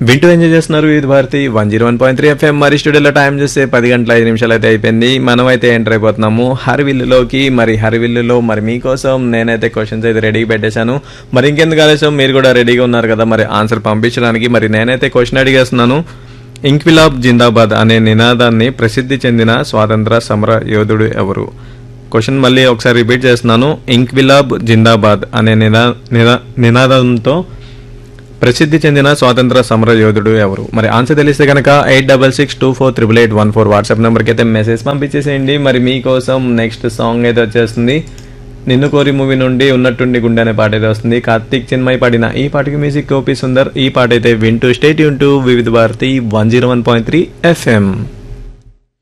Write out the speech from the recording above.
వింటూ ఎంజాయ్ చేస్తున్నారు ఇది Bharati one zero one point three FM మరి స్టూడియోలో టైం చూస్తే పది గంటల ఐదు నిమిషాలు అయితే అయిపోయింది మనం అయితే ఎంటర్ అయిపోతున్నాము హరివిల్లులోకి మరి హరివిల్లులో మరి మీకోసం నేనైతే క్వశ్చన్స్ అయితే రెడీగా పెట్టేశాను మరి ఇంకెందుకు ఆలస్యం మీరు కూడా రెడీగా ఉన్నారు కదా మరి ఆన్సర్ పంపించడానికి మరి నేనైతే క్వశ్చన్ అడిగేస్తున్నాను ఇంక్విలాబ్ జిందాబాద్ అనే నినాదాన్ని ప్రసిద్ధి చెందిన స్వాతంత్ర సమర యోధుడు ఎవరు క్వశ్చన్ మళ్ళీ ఒకసారి రిపీట్ చేస్తున్నాను ఇంక్విలాబ్ జిందాబాద్ అనే నినా నినా నినాదంతో ప్రసిద్ధి చెందిన స్వాతంత్ర సమర యోధుడు ఎవరు మరి ఆన్సర్ తెలిస్తే కనుక eight double six two four triple eight one four WhatsApp నెంబర్కి అయితే మెసేజ్ పంపించేసేయండి మరి మీకోసం నెక్స్ట్ సాంగ్ అయితే వచ్చేస్తుంది నిన్ను కోరి మూవీ నుండి ఉన్నట్టుండి గుండె అనే పాట అయితే వస్తుంది కార్తీక్ చిన్మయ్ పాడిన ఈ పాటకి మ్యూజిక్ గోపి సుందర్ ఈ పాట అయితే వింటూ స్టేట్ యూన్ to Vividh Bharati one zero one point three FM